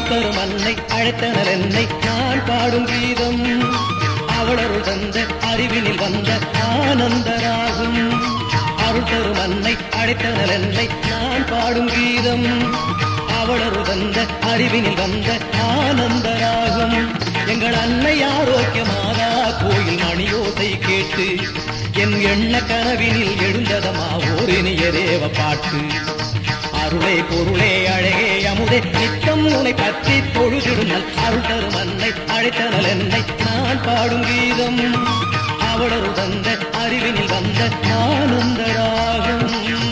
தரும் அன்னை அழைத்தனர் என்னை நான் பாடும் கீதம் அவளருள் தந்த அறிவினில் வந்த ஆனந்தராகும் அருள் தரும் அன்னை அழைத்தனர் என்னை நான் பாடும் கீதம் அவளருள் தந்த அறிவினில் வந்த ஆனந்தராகும் எங்கள் அன்னை ஆரோக்கியமாதா கோயில் மணியோசை கேட்டு என் எண்ண கனவினில் எழுந்ததமா ஓர் இனிய தேவ பாட்டு அருளே பொருளே அழகே அமுதே நித்தம் உனை பற்றி பொழுதிடும் நல் அருள் தரும் அன்னை அழைத்தனல் என்னை நான் பாடும் கீதம் அவளரு தந்த அறிவினில் வந்த ஆனந்தராகும்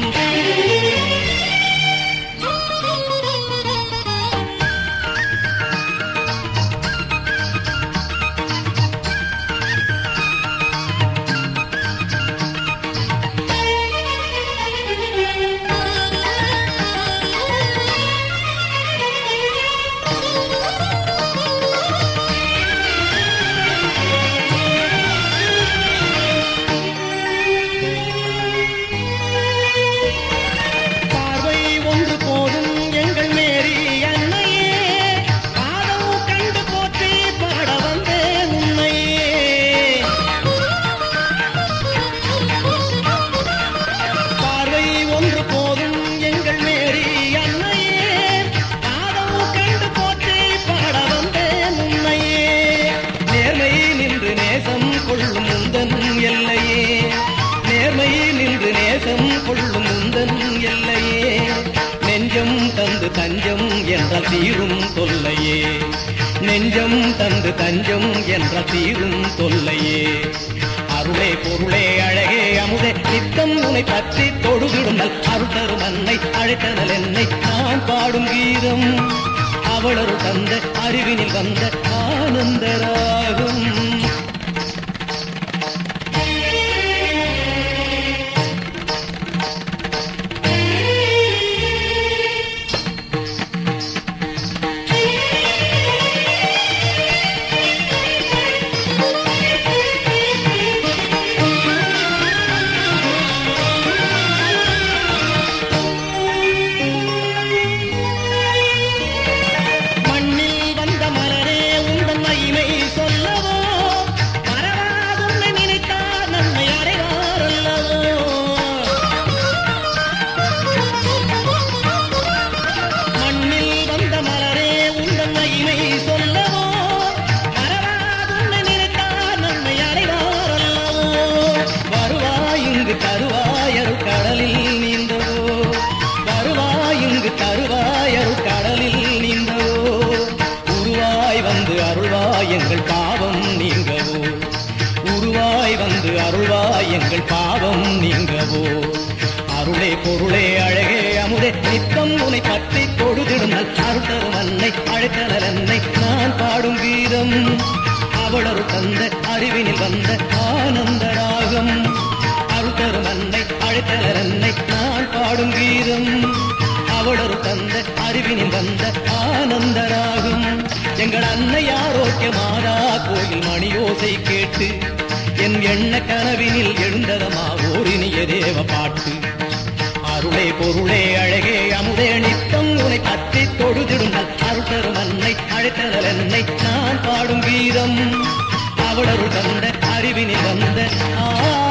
பார்வை ஒன்று போதும் எங்கள் மேரி அன்னையே பாதம் கண்டு போற்றி பாட வந்தேன் உன்னையே பார்வை ஒன்று போதும் எங்கள் மேரி அன்னையே பாதம் கண்டு போற்றி பாட வந்தேன் உன்னையே நேர்மை நின்று நேசம் கொள்ளும் முந்தன் எல்லையே நேர்மை நின்று நேசம் கொள்ளும் முந்தன் எல்லையே நெஞ்சம் தந்து தஞ்சம் என்ற தீரும் தொல்லையே நெஞ்சம் தந்து தஞ்சம் என்ற தீரும் தொல்லையே அருளே பொருளே அழகே அமுதே நித்தம் உனை பற்றி தொழுகிடும் நல் அருள் அன்னை அழைத்தனல் என்னை நான் பாடும் கீதம் அவளரு தந்த அறிவினில் வந்த ஆனந்தராகும் மண்ணில் வந்த மலரே உந்தன் மகிமை சொல்லவோ மறவாதுன்னை நினைத்தார் நன்மை அடைவார் அல்லவோ மண்ணில் வந்த மலரே உந்தன் மகிமை சொல்லவோ மறவாதுன்னை நினைத்தார் நன்மை அடைவார் அல்லவோ வருவாய் இங்கு தருவாய் அருள் கடலில் நீந்தவோ வருவாய் இங்கு தருவாய் அருள் கடலில் நீந்தவோ உருவாய் வந்து அருள்வாய் எங்கள் பாவம் நீங்கவோ உருவாய் வந்து அருள்வாய் எங்கள் பாவம் நீங்கவோ அருளே பொருளே அழகே அமுதே நித்தம் உனை பற்றி தொழுதிடும் நல் அருள் தரும் அன்னை அழைத்தனர் என்னை நான் பாடும் கீதம் அவளரு தந்த அறிவினில் வந்த ஆனந்தராகம் அருள் தரும் அன்னை அழைத்தனர் என்னை நான் பாடும் கீதம் அவளரு தந்த அறிவினில் வந்த ஆனந்தராகும் எங்கள் அன்னை ஆரோக்கியமாதா கோயில் மணியோசை கேட்டு என் எண்ண கனவினில் எழுந்ததமா ஓரினிய தேவ பாட்டு அருளே பொருளே அழகே அமுதே நித்தம் உனை பற்றி தொழுதிடும் நல் அருள் தரும் அன்னை அழைத்தனல் என்னை நான் பாடும் கீதம் அவளரு தந்த அறிவினில் வந்த ஆ